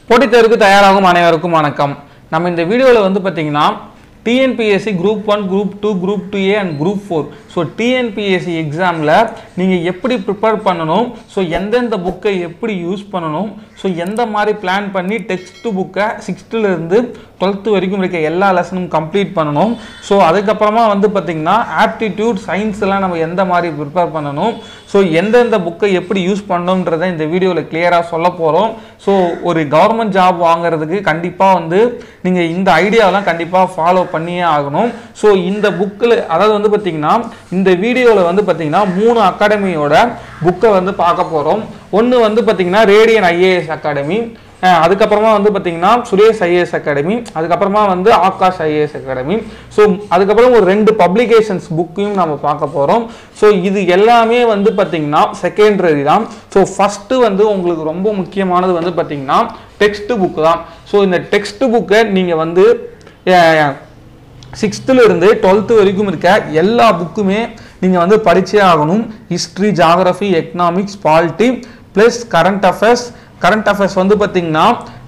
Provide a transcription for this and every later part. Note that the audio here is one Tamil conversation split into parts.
போட்டித் தேர்வுக்கு தயாராகும் அனைவருக்கும் வணக்கம் நம்ம இந்த வீடியோவில் வந்து பார்த்தீங்கன்னா TNPSC group one group two group two A and group four so TNPSC எக்ஸாமில் நீங்கள் எப்படி ப்ரிப்பேர் பண்ணணும் ஸோ எந்தெந்த புக்கை எப்படி யூஸ் பண்ணணும் ஸோ எந்த மாதிரி பிளான் பண்ணி டெக்ஸ்ட் புக்கை சிக்ஸ்த்துலேருந்து டுவெல்த்து வரைக்கும் இருக்க எல்லா லெசனும் கம்ப்ளீட் பண்ணணும் ஸோ அதுக்கப்புறமா வந்து பார்த்திங்கன்னா ஆப்டிடியூட் சயின்ஸ்லாம் நம்ம எந்த மாதிரி ப்ரிப்பேர் பண்ணணும் ஸோ எந்தெந்த புக்கை எப்படி யூஸ் பண்ணணுன்றதை இந்த வீடியோவில் கிளியராக சொல்ல போகிறோம் ஸோ ஒரு கவர்மெண்ட் ஜாப் வாங்குறதுக்கு கண்டிப்பாக வந்து நீங்கள் இந்த ஐடியாவெலாம் கண்டிப்பாக ஃபாலோ பண்ணியே ஆகணும் ஸோ இந்த புக்கில் அதாவது வந்து பார்த்திங்கன்னா இந்த வீடியோவில் வந்து பார்த்திங்கன்னா மூணு அகாடமியோட புக்கை வந்து பார்க்க போகிறோம் ஒன்று வந்து பார்த்திங்கன்னா ரேடியன் ஐஏஎஸ் அகாடமி அஹ் அதுக்கப்புறமா வந்து பார்த்தீங்கன்னா சுரேஷ் ஐஏஎஸ் அகாடமி அதுக்கப்புறமா வந்து ஆகாஷ் ஐஏஎஸ் அகாடமி ஸோ அதுக்கப்புறம் ஒரு ரெண்டு பப்ளிகேஷன்ஸ் புக்கையும் நம்ம பார்க்க போகிறோம் ஸோ இது எல்லாமே வந்து பார்த்தீங்கன்னா செகண்டரி தான் ஸோ ஃபஸ்ட்டு வந்து உங்களுக்கு ரொம்ப முக்கியமானது வந்து பார்த்தீங்கன்னா டெக்ஸ்ட் புக்கு தான் ஸோ இந்த டெக்ஸ்ட் புக்கை நீங்கள் வந்து அஹ், சிக்ஸ்த்துல இருந்து டுவெல்த்து வரைக்கும் இருக்க எல்லா புக்குமே நீங்கள் வந்து படிச்சே ஆகணும் history geography economics polity plus current affairs current affairs வந்து பார்த்தீங்கன்னா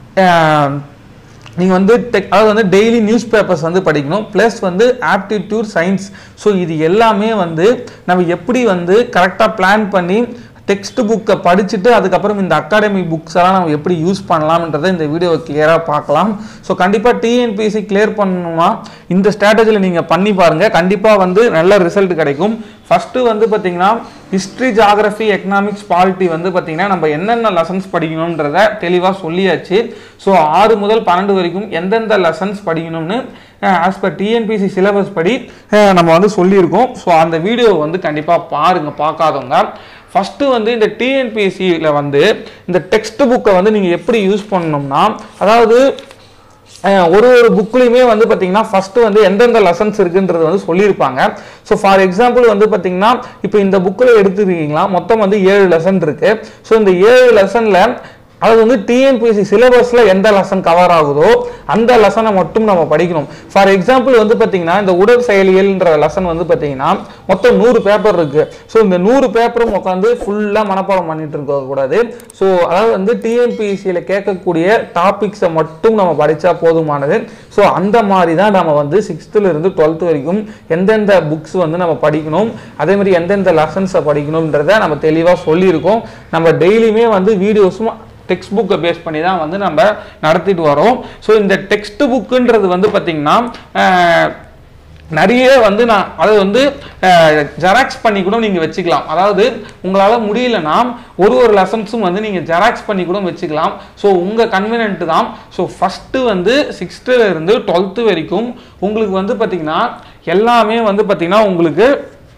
நீங்கள் வந்து டெக் அதாவது வந்து டெய்லி நியூஸ் பேப்பர்ஸ் வந்து படிக்கணும் ப்ளஸ் வந்து ஆப்டிடியூட் சயின்ஸ் ஸோ இது எல்லாமே வந்து நம்ம எப்படி வந்து கரெக்டாக பிளான் பண்ணி டெக்ஸ்ட் புக்கை படிச்சுட்டு அதுக்கப்புறம் இந்த அகாடமி புக்ஸ் எல்லாம் நம்ம எப்படி யூஸ் பண்ணலாம்ன்றதை இந்த வீடியோவை கிளியராக பார்க்கலாம் ஸோ கண்டிப்பாக டிஎன்பிஎஸ்சி கிளியர் பண்ணணுமா இந்த ஸ்ட்ராட்டஜியில் நீங்கள் பண்ணி பாருங்கள் கண்டிப்பாக வந்து நல்ல ரிசல்ட் கிடைக்கும் ஃபஸ்ட்டு வந்து பார்த்தீங்கன்னா ஹிஸ்ட்ரி ஜாகிரஃபி எக்கனாமிக்ஸ் பாலிட்டி வந்து பார்த்தீங்கன்னா நம்ம என்னென்ன லெசன்ஸ் படிக்கணுன்றத தெளிவாக சொல்லியாச்சு ஸோ ஆறு முதல் பன்னெண்டு வரைக்கும் எந்தெந்த லெசன்ஸ் படிக்கணும்னு ஆஸ் பர் டிஎன்பிசி சிலபஸ் படி அஹ், நம்ம வந்து சொல்லியிருக்கோம் ஸோ அந்த வீடியோவை வந்து கண்டிப்பாக பாருங்கள் பார்க்காதவங்க ஃபஸ்ட்டு வந்து இந்த டிஎன்பிஎஸ்சியில் வந்து இந்த டெக்ஸ்ட் புக்கை வந்து நீங்கள் எப்படி யூஸ் பண்ணணும்னா அதாவது அஹ், ஒரு ஒரு புக்லையுமே வந்து பார்த்தீங்கன்னா ஃபஸ்ட்டு வந்து எந்தெந்த லெசன்ஸ் இருக்குன்றது வந்து சொல்லியிருப்பாங்க ஸோ ஃபார் எக்ஸாம்பிள் வந்து பார்த்தீங்கன்னா இப்போ இந்த புக்கில் எடுத்துருக்கீங்களா மொத்தம் வந்து ஏழு லெசன் இருக்கு ஸோ இந்த ஏழு லெசனில் அதாவது வந்து டிஎன்பிஎஸ்சி சிலபஸில் எந்த லெசன் கவர் ஆகுதோ அந்த லெசனை மட்டும் நம்ம படிக்கணும் ஃபார் எக்ஸாம்பிள் வந்து பார்த்தீங்கன்னா இந்த உடல் செயலியல்ன்ற லெசன் வந்து பார்த்தீங்கன்னா மொத்தம் நூறு பேப்பர் இருக்கு ஸோ இந்த நூறு பேப்பரும் உட்காந்து ஃபுல்லாக மனப்பாடம் பண்ணிட்டு இருக்க கூடாது ஸோ அதாவது வந்து டிஎன்பிஎஸ்சியில் கேட்கக்கூடிய டாபிக்ஸை மட்டும் நம்ம படித்தா போதுமானது ஸோ அந்த மாதிரி தான் நம்ம வந்து சிக்ஸ்த்துல இருந்து டுவெல்த் வரைக்கும் எந்தெந்த புக்ஸ் வந்து நம்ம படிக்கணும் அதே மாதிரி எந்தெந்த லெசன்ஸை படிக்கணுன்றத நம்ம தெளிவாக சொல்லியிருக்கோம் நம்ம டெய்லியுமே வந்து வீடியோஸும் டெக்ஸ்ட் புக்கை பேஸ் பண்ணி தான் வந்து நம்ம நடத்திட்டு வரோம் ஸோ இந்த டெக்ஸ்ட் புக்குன்றது வந்து பார்த்திங்கன்னா அஹ், நிறைய வந்து நான் அதை வந்து ஜெராக்ஸ் பண்ணி கூட நீங்கள் வச்சுக்கலாம் அதாவது உங்களால் முடியலன்னா ஒரு ஒரு லெசன்ஸும் வந்து நீங்கள் ஜெராக்ஸ் பண்ணி கூட வச்சுக்கலாம் ஸோ உங்கள் கன்வீனியன்ட் தான் ஸோ ஃபஸ்ட்டு வந்து சிக்ஸ்த்துல இருந்து டுவெல்த்து வரைக்கும் உங்களுக்கு வந்து பார்த்திங்கன்னா எல்லாமே வந்து பார்த்திங்கன்னா உங்களுக்கு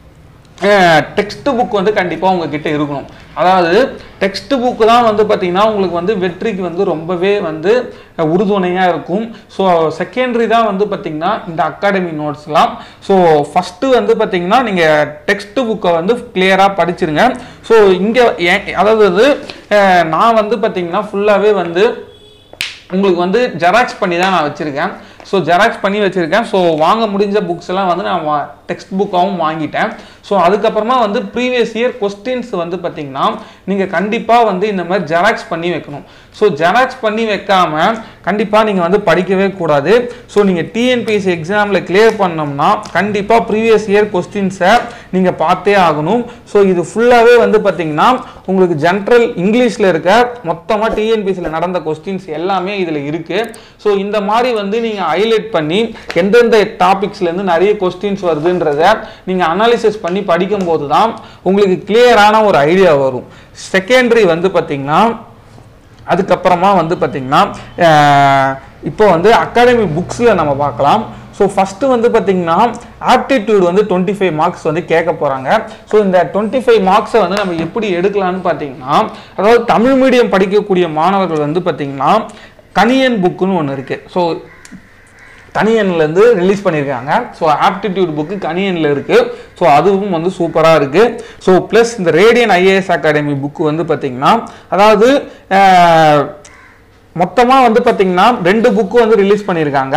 டெக்ஸ்ட் புக் வந்து கண்டிப்பாக உங்ககிட்ட இருக்கணும் அதாவது டெக்ஸ்ட் புக்கு தான் வந்து பார்த்தீங்கன்னா உங்களுக்கு வந்து வெற்றிக்கு வந்து ரொம்பவே வந்து உறுதுணையாக இருக்கும் ஸோ செகண்டரி தான் வந்து பார்த்தீங்கன்னா இந்த அகாடமி நோட்ஸ்லாம் ஸோ ஃபஸ்ட்டு வந்து பார்த்தீங்கன்னா நீங்கள் டெக்ஸ்ட் புக்கை வந்து கிளியராக படிச்சிருங்க ஸோ இங்கே அதாவது வந்து, அஹ், நான் வந்து பார்த்தீங்கன்னா ஃபுல்லாகவே வந்து உங்களுக்கு வந்து ஜெராக்ஸ் பண்ணி தான் நான் வச்சுருக்கேன் ஸோ ஜெராக்ஸ் பண்ணி வச்சுருக்கேன் ஸோ வாங்க முடிஞ்ச புக்ஸ் எல்லாம் வந்து நான் டெக்ஸ்ட் புக்காகவும் வாங்கிட்டேன் ஸோ அதுக்கப்புறமா வந்து ப்ரீவியஸ் இயர் கொஸ்டின்ஸ் வந்து பார்த்தீங்கன்னா நீங்கள் கண்டிப்பாக வந்து இந்த மாதிரி ஜெராக்ஸ் பண்ணி வைக்கணும் ஸோ ஜெராக்ஸ் பண்ணி வைக்காம கண்டிப்பாக நீங்கள் வந்து படிக்கவே கூடாது ஸோ நீங்கள் டிஎன்பிஎஸ்சி எக்ஸாமில் கிளியர் பண்ணோம்னா கண்டிப்பாக ப்ரீவியஸ் இயர் கொஸ்டின்ஸை நீங்கள் பார்த்தே ஆகணும் ஸோ இது ஃபுல்லாகவே வந்து பார்த்தீங்கன்னா உங்களுக்கு ஜென்ரல் இங்கிலீஷில் இருக்க மொத்தமாக டிஎன்பிஎஸ்சியில் நடந்த கொஸ்டின்ஸ் எல்லாமே இதில் இருக்குது ஸோ இந்த மாதிரி வந்து நீங்கள் ஹைலைட் பண்ணி எந்தெந்த டாபிக்ஸ்லேருந்து நிறைய கொஸ்டின்ஸ் வருதுன்றத நீங்கள் அனாலிசிஸ் பண்ணி படிக்கும்போது தான் உங்களுக்கு கிளியரான ஒரு ஐடியா வரும் செகண்டரி வந்து பார்த்தீங்கன்னா அதுக்கப்புறமா வந்து பார்த்தீங்கன்னா அஹ், இப்போ வந்து அகாடமி புக்ஸில் நம்ம பார்க்கலாம் ஸோ ஃபஸ்ட்டு வந்து பார்த்தீங்கன்னா ஆப்டிடியூட் வந்து டுவெண்ட்டி ஃபைவ் மார்க்ஸ் வந்து கேட்க போகிறாங்க ஸோ இந்த டுவெண்ட்டி ஃபைவ் மார்க்ஸை வந்து நம்ம எப்படி எடுக்கலாம்னு பார்த்தீங்கன்னா அதாவது தமிழ் மீடியம் படிக்கக்கூடிய மாணவர்கள் வந்து பார்த்தீங்கன்னா கணியன் புக்குன்னு ஒன்று இருக்குது ஸோ கணியன்லேருந்து ரிலீஸ் பண்ணியிருக்காங்க ஸோ ஆப்டிடியூட் புக்கு கணியனில் இருக்குது ஸோ அதுவும் வந்து சூப்பராக இருக்குது ஸோ ப்ளஸ் இந்த ரேடியன் ஐஏஎஸ் அகாடமி புக்கு வந்து பார்த்திங்கன்னா அதாவது மொத்தமாக வந்து பார்த்தீங்கன்னா ரெண்டு புக்கு வந்து ரிலீஸ் பண்ணியிருக்காங்க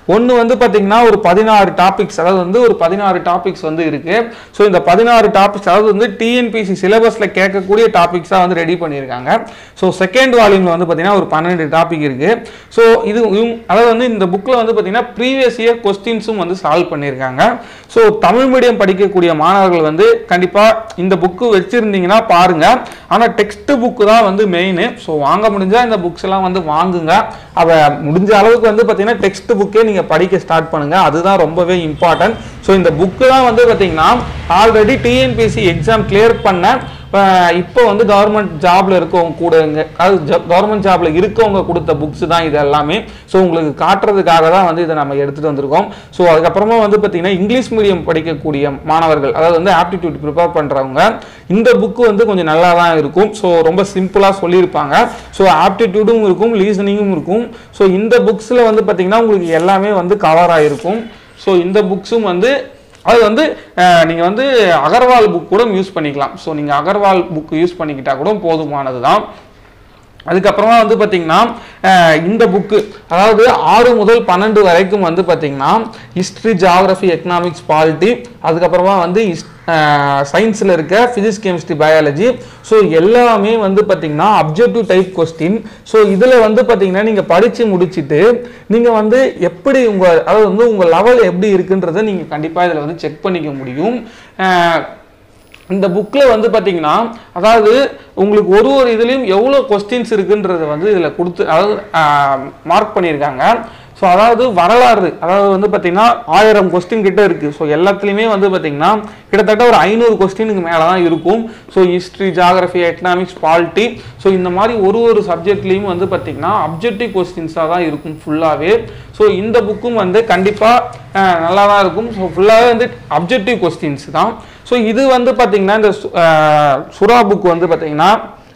ஒன்று வந்து பார்த்தீங்கன்னா ஒரு பதினாறு டாபிக்ஸ் அதாவது வந்து ஒரு பதினாறு டாபிக்ஸ் வந்து இருக்கு ஸோ இந்த பதினாறு டாபிக்ஸ் அதாவது வந்து டிஎன்பிசி சிலபஸில் கேட்கக்கூடிய டாபிக்ஸாக வந்து ரெடி பண்ணியிருக்காங்க ஸோ செகண்ட் வால்யூமில் வந்து பார்த்தீங்கன்னா ஒரு பன்னெண்டு டாபிக் இருக்கு ஸோ இது இவங்க- அதாவது வந்து இந்த புக்கில் வந்து பார்த்தீங்கன்னா ப்ரீவியஸ் இயர் கொஸ்டின்ஸும் வந்து சால்வ் பண்ணியிருக்காங்க ஸோ தமிழ் மீடியம் படிக்கக்கூடிய மாணவர்கள் வந்து கண்டிப்பாக இந்த புக்கு வச்சுருந்தீங்கன்னா பாருங்க ஆனால் டெக்ஸ்ட் புக்கு தான் வந்து மெயின் ஸோ வாங்க முடிஞ்சால் இந்த புக்ஸ் எல்லாம் வந்து வாங்குங்க அவ முடிஞ்ச அளவுக்கு வந்து பார்த்தீங்கன்னா டெக்ஸ்ட் புக்கே நீங்கள் படிக்க ஸ்டார்ட் பண்ணுங்க அதுதான் ரொம்பவே இம்பார்ட்டன்ட் ஸோ இந்த புக்கு தான் வந்து பார்த்தீங்கன்னா ஆல்ரெடி டிஎன்பிஎஸ்சி எக்ஸாம் கிளியர் பண்ண அஹ், இப்போ வந்து கவர்மெண்ட் ஜாப்ல இருக்கவங்க கூட அதாவது கவர்மெண்ட் ஜாப்ல இருக்கவங்க கொடுத்த புக்ஸ் தான் இது எல்லாமே ஸோ உங்களுக்கு காட்டுறதுக்காக தான் வந்து இதை நம்ம எடுத்துட்டு வந்திருக்கோம் ஸோ அதுக்கப்புறமா வந்து பார்த்தீங்கன்னா இங்கிலீஷ் மீடியம் படிக்கக்கூடிய மாணவர்கள் அதாவது வந்து ஆப்டிடியூட் ப்ரிப்பேர் பண்றவங்க இந்த புக்கு வந்து கொஞ்சம் நல்லா தான் இருக்கும் ஸோ ரொம்ப சிம்பிளாக சொல்லியிருப்பாங்க ஸோ ஆப்டிடியூடும் இருக்கும் லீசனிங்கும் இருக்கும் ஸோ இந்த புக்ஸில் வந்து பார்த்தீங்கன்னா உங்களுக்கு எல்லாமே வந்து கவர் ஆகிருக்கும் ஸோ இந்த புக்ஸும் வந்து அது வந்து அஹ், நீங்க வந்து அகர்வால் புக் கூட யூஸ் பண்ணிக்கலாம் ஸோ நீங்க அகர்வால் புக் யூஸ் பண்ணிக்கிட்டா கூட போதுமானது தான் அதுக்கப்புறமா வந்து பார்த்தீங்கன்னா அஹ், இந்த புக்கு அதாவது ஆறு முதல் பன்னெண்டு வரைக்கும் வந்து பார்த்தீங்கன்னா ஹிஸ்ட்ரி ஜியாகிரபி எக்கனாமிக்ஸ் பாலிட்டி அதுக்கப்புறமா வந்து சயின்ஸில் இருக்க ஃபிசிக்ஸ் கெமிஸ்ட்ரி பயாலஜி ஸோ எல்லாமே வந்து பார்த்தீங்கன்னா அப்ஜெக்டிவ் டைப் கொஸ்டின் ஸோ இதில் வந்து பார்த்தீங்கன்னா நீங்கள் படித்து முடிச்சுட்டு நீங்கள் வந்து எப்படி உங்கள் அதாவது வந்து உங்கள் லெவல் எப்படி இருக்குன்றதை நீங்கள் கண்டிப்பாக இதில் வந்து செக் பண்ணிக்க முடியும் அஹ், இந்த புக்கில் வந்து பார்த்தீங்கன்னா அதாவது உங்களுக்கு ஒரு ஒரு இதுலேயும் எவ்வளோ கொஸ்டின்ஸ் இருக்குன்றத வந்து இதில் கொடுத்து அதாவது மார்க் பண்ணியிருக்காங்க ஸோ அதாவது வரலாறு அதாவது வந்து பார்த்தீங்கன்னா ஆயிரம் கொஸ்டின் கிட்ட இருக்குது ஸோ எல்லாத்துலேயுமே வந்து பார்த்தீங்கன்னா கிட்டத்தட்ட ஒரு ஐநூறு கொஸ்டினுக்கு மேலே தான் இருக்கும் so history geography economics polity so இந்த மாதிரி ஒரு ஒரு சப்ஜெக்ட்லேயும் வந்து பார்த்தீங்கன்னா அப்ஜெக்டிவ் கொஸ்டின்ஸாக தான் இருக்கும் ஃபுல்லாகவே ஸோ இந்த புக்கும் வந்து கண்டிப்பாக நல்லா தான் இருக்கும் ஸோ ஃபுல்லாகவே வந்து அப்ஜெக்டிவ் கொஸ்டின்ஸ் தான் ஸோ இது வந்து பார்த்தீங்கன்னா இந்த சு- அஹ், சுறா புக் வந்து பார்த்தீங்கன்னா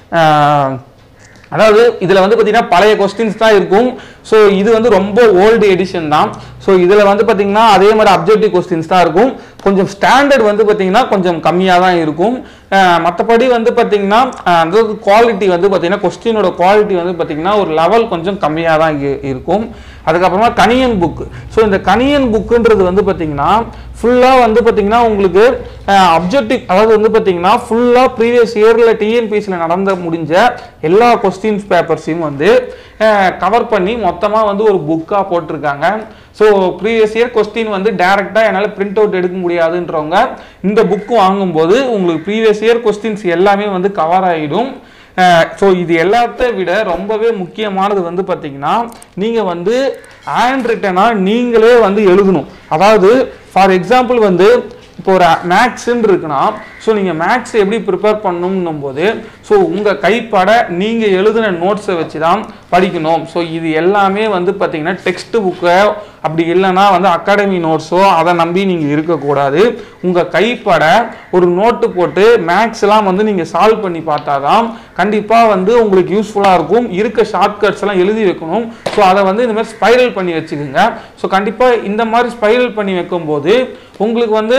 அஹ், அதாவது இதில் வந்து பார்த்தீங்கன்னா பழைய கொஸ்டின்ஸ் தான் இருக்கும் ஸோ இது வந்து ரொம்ப ஓல்டு எடிஷன் தான் ஸோ இதில் வந்து பார்த்தீங்கன்னா அதே மாதிரி அப்ஜெக்டிவ் கொஸ்டின்ஸ் தான் இருக்கும் கொஞ்சம் ஸ்டாண்டர்ட் வந்து பார்த்தீங்கன்னா கொஞ்சம் கம்மியாக தான் இருக்கும் மற்றபடி வந்து பார்த்தீங்கன்னா அஹ், அதாவது குவாலிட்டி வந்து பார்த்தீங்கன்னா கொஸ்டினோட குவாலிட்டி வந்து பார்த்தீங்கன்னா ஒரு லெவல் கொஞ்சம் கம்மியாக தான் இ- இருக்கும் அதுக்கப்புறமா கணியன் புக் ஸோ இந்த கணியன் புக்குன்றது வந்து பார்த்தீங்கன்னா ஃபுல்லாக வந்து பார்த்தீங்கன்னா உங்களுக்கு அப்ஜெக்டிவ் அதாவது வந்து பார்த்தீங்கன்னா ஃபுல்லாக ப்ரீவியஸ் இயரில் டிஎன்பிஎஸ்சியில் நடந்த முடிஞ்ச எல்லா கொஸ்டின்ஸ் பேப்பர்ஸையும் வந்து கவர் பண்ணி மொத்தமாக வந்து ஒரு புக்காக போட்டிருக்காங்க ஸோ ப்ரீவியஸ் இயர் கொஸ்டின் வந்து டேரெக்டாக என்னால் பிரிண்ட் அவுட் எடுக்க முடியாதுன்றவங்க இந்த புக்கு வாங்கும்போது உங்களுக்கு ப்ரீவியஸ் இயர் கொஸ்டின்ஸ் எல்லாமே வந்து கவர் ஆகிடும் ஸோ இது எல்லாத்த விட ரொம்பவே முக்கியமானது வந்து பார்த்தீங்கன்னா நீங்கள் வந்து ஹேண்ட் ரிட்டனாக நீங்களே வந்து எழுதணும் அதாவது ஃபார் எக்ஸாம்பிள் வந்து இப்போ ஒரு மேக்ஸ்ன்னு இருக்குன்னா ஸோ நீங்கள் மேக்ஸ் எப்படி ப்ரிப்பேர் பண்ணணும்னும் போது ஸோ உங்கள் கைப்பட நீங்கள் எழுதின நோட்ஸை வச்சு தான் படிக்கணும் ஸோ இது எல்லாமே வந்து பார்த்தீங்கன்னா டெக்ஸ்ட் புக்கை அப்படி இல்லைன்னா வந்து அகாடமி நோட்ஸோ அதை நம்பி நீங்கள் இருக்கக்கூடாது உங்கள் கைப்பட ஒரு நோட்டு போட்டு மேக்ஸ்லாம் வந்து நீங்கள் சால்வ் பண்ணி பார்த்தா தான் கண்டிப்பாக வந்து உங்களுக்கு யூஸ்ஃபுல்லாக இருக்கும் இருக்க ஷார்ட்கட்ஸ் எல்லாம் எழுதி வைக்கணும் ஸோ அதை வந்து இந்த மாதிரி ஸ்பைரல் பண்ணி வச்சுக்கோங்க ஸோ கண்டிப்பாக இந்த மாதிரி ஸ்பைரல் பண்ணி வைக்கும்போது உங்களுக்கு வந்து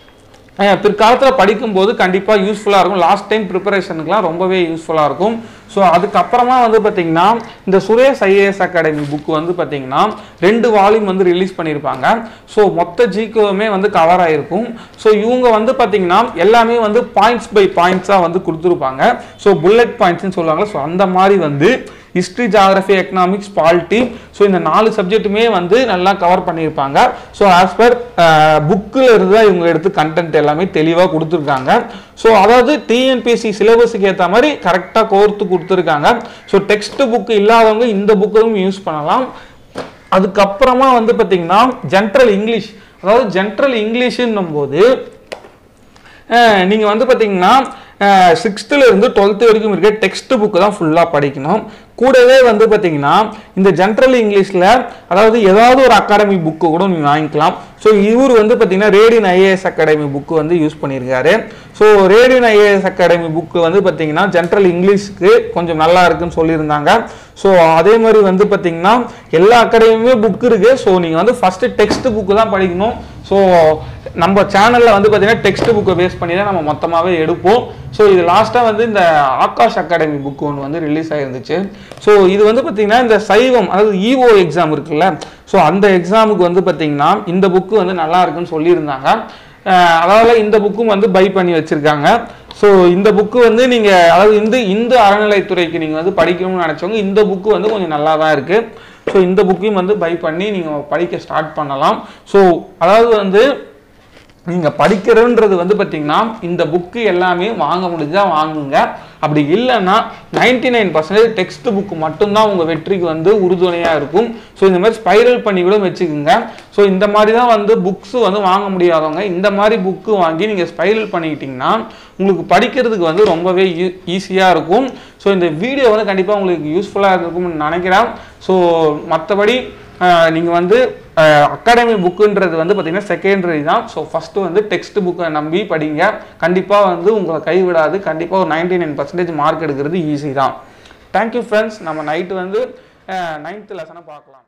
அஹ் பிற்காலத்தில் படிக்கும்போது கண்டிப்பாக யூஸ்ஃபுல்லாக இருக்கும் லாஸ்ட் டைம் ப்ரிப்பரேஷனுக்குலாம் ரொம்பவே யூஸ்ஃபுல்லாக இருக்கும் ஸோ அதுக்கப்புறமா வந்து பார்த்தீங்கன்னா இந்த சுரேஷ் ஐஏஎஸ் அகாடமி புக் வந்து பார்த்தீங்கன்னா ரெண்டு வால்யூம் வந்து ரிலீஸ் பண்ணியிருப்பாங்க ஸோ மொத்த ஜிகோவுமே வந்து கவர் ஆகிருக்கும் ஸோ இவங்க வந்து பார்த்தீங்கன்னா எல்லாமே வந்து பாயிண்ட்ஸ் பை பாயிண்ட்ஸாக வந்து கொடுத்துருப்பாங்க ஸோ புல்லட் பாயிண்ட்ஸ்னு சொல்லுவாங்க ஸோ அந்த மாதிரி வந்து history geography economics polity so இந்த நாலு சப்ஜெக்ட்டுமே வந்து நல்லா கவர் பண்ணியிருப்பாங்க ஸோ ஆஸ் பர் புக்கில் இருந்து தான் இவங்க எடுத்து கண்டென்ட் எல்லாமே தெளிவாக கொடுத்துருக்காங்க ஸோ அதாவது டிஎன்பிஎஸ்சி சிலபஸுக்கு ஏற்ற மாதிரி கரெக்டாக கோர்த்து கொடுத்துருக்காங்க ஸோ டெக்ஸ்ட் புக் இல்லாதவங்க இந்த புக்கும் யூஸ் பண்ணலாம் அதுக்கப்புறமா வந்து பார்த்தீங்கன்னா ஜென்ரல் இங்கிலீஷ் அதாவது ஜென்ரல் இங்கிலீஷுன்னும் போது நீங்கள் வந்து பார்த்தீங்கன்னா சிக்ஸ்த்தில் இருந்து டுவெல்த்து வரைக்கும் இருக்க டெக்ஸ்ட் புக்கு தான் ஃபுல்லாக படிக்கணும் கூடவே வந்து பார்த்தீங்கன்னா இந்த ஜென்ரல் இங்கிலீஷில் அதாவது ஏதாவது ஒரு அகாடமி புக்கு கூட நீங்கள் வாங்கிக்கலாம் ஸோ இவர் வந்து பார்த்தீங்கன்னா ரேடியன் ஐஏஎஸ் அகாடமி புக்கு வந்து யூஸ் பண்ணியிருக்காரு so Radian IAS academy book வந்து பார்த்தீங்கன்னா ஜென்ரல் இங்கிலீஷ்க்கு கொஞ்சம் நல்லா இருக்குன்னு சொல்லியிருந்தாங்க ஸோ அதே மாதிரி வந்து பார்த்தீங்கன்னா எல்லா அகாடமியுமே புக் இருக்கு ஸோ நீங்கள் வந்து ஃபஸ்ட்டு டெக்ஸ்ட் புக்கு தான் படிக்கணும் ஸோ நம்ம சேனலில் வந்து பார்த்தீங்கன்னா டெக்ஸ்ட் புக்கை பேஸ் பண்ணி தான் நம்ம மொத்தமாகவே எடுப்போம் ஸோ இது லாஸ்ட்டாக வந்து இந்த ஆகாஷ் அகாடமி புக் ஒன்று வந்து ரிலீஸ் ஆயிருந்துச்சு ஸோ இது வந்து பார்த்தீங்கன்னா இந்த சைவம் அதாவது இஓ எக்ஸாம் இருக்குல்ல ஸோ அந்த எக்ஸாமுக்கு வந்து பார்த்தீங்கன்னா இந்த புக்கு வந்து நல்லா இருக்குன்னு சொல்லியிருந்தாங்க அஹ் அதாவது இந்த புக்கும் வந்து பை பண்ணி வச்சிருக்காங்க ஸோ இந்த புக்கு வந்து நீங்கள் அதாவது இந்த இந்து அறநிலைத்துறைக்கு நீங்கள் வந்து படிக்கணும்னு நினச்சவங்க இந்த புக்கு வந்து கொஞ்சம் நல்லா தான் இருக்குது ஸோ இந்த புக்கையும் வந்து பை பண்ணி நீங்கள் படிக்க ஸ்டார்ட் பண்ணலாம் ஸோ அதாவது வந்து நீங்கள் படிக்கிறன்றது வந்து பார்த்தீங்கன்னா இந்த புக்கு எல்லாமே வாங்க முடிஞ்சா வாங்குங்க அப்படி இல்லைன்னா ninety nine percentage text book மட்டும்தான் உங்கள் வெற்றிக்கு வந்து உறுதுணையாக இருக்கும் ஸோ இந்த மாதிரி ஸ்பைரல் பண்ணி கூட வச்சுக்கோங்க ஸோ இந்த மாதிரி தான் வந்து புக்ஸ் வந்து வாங்க முடியாதவங்க இந்த மாதிரி புக்கு வாங்கி நீங்கள் ஸ்பைரல் பண்ணிக்கிட்டிங்கன்னா உங்களுக்கு படிக்கிறதுக்கு வந்து ரொம்பவே ஈஸியாக இருக்கும் ஸோ இந்த வீடியோ வந்து கண்டிப்பாக உங்களுக்கு யூஸ்ஃபுல்லாக இருக்கும்னு நினைக்கிறேன் ஸோ மற்றபடி நீங்கள் வந்து அகாடமி புக்குன்றது வந்து பார்த்தீங்கன்னா செகண்டரி தான் ஸோ ஃபஸ்ட்டு வந்து டெக்ஸ்ட் புக்கை நம்பி படிங்க கண்டிப்பாக வந்து உங்களை கைவிடாது கண்டிப்பாக ஒரு நைன்டி நைன் பர்சன்டேஜ் மார்க் எடுக்கிறது ஈஸி தான் தேங்க்யூ ஃப்ரெண்ட்ஸ் நம்ம நைட்டு வந்து நைன்த்து லெசனை பார்க்கலாம்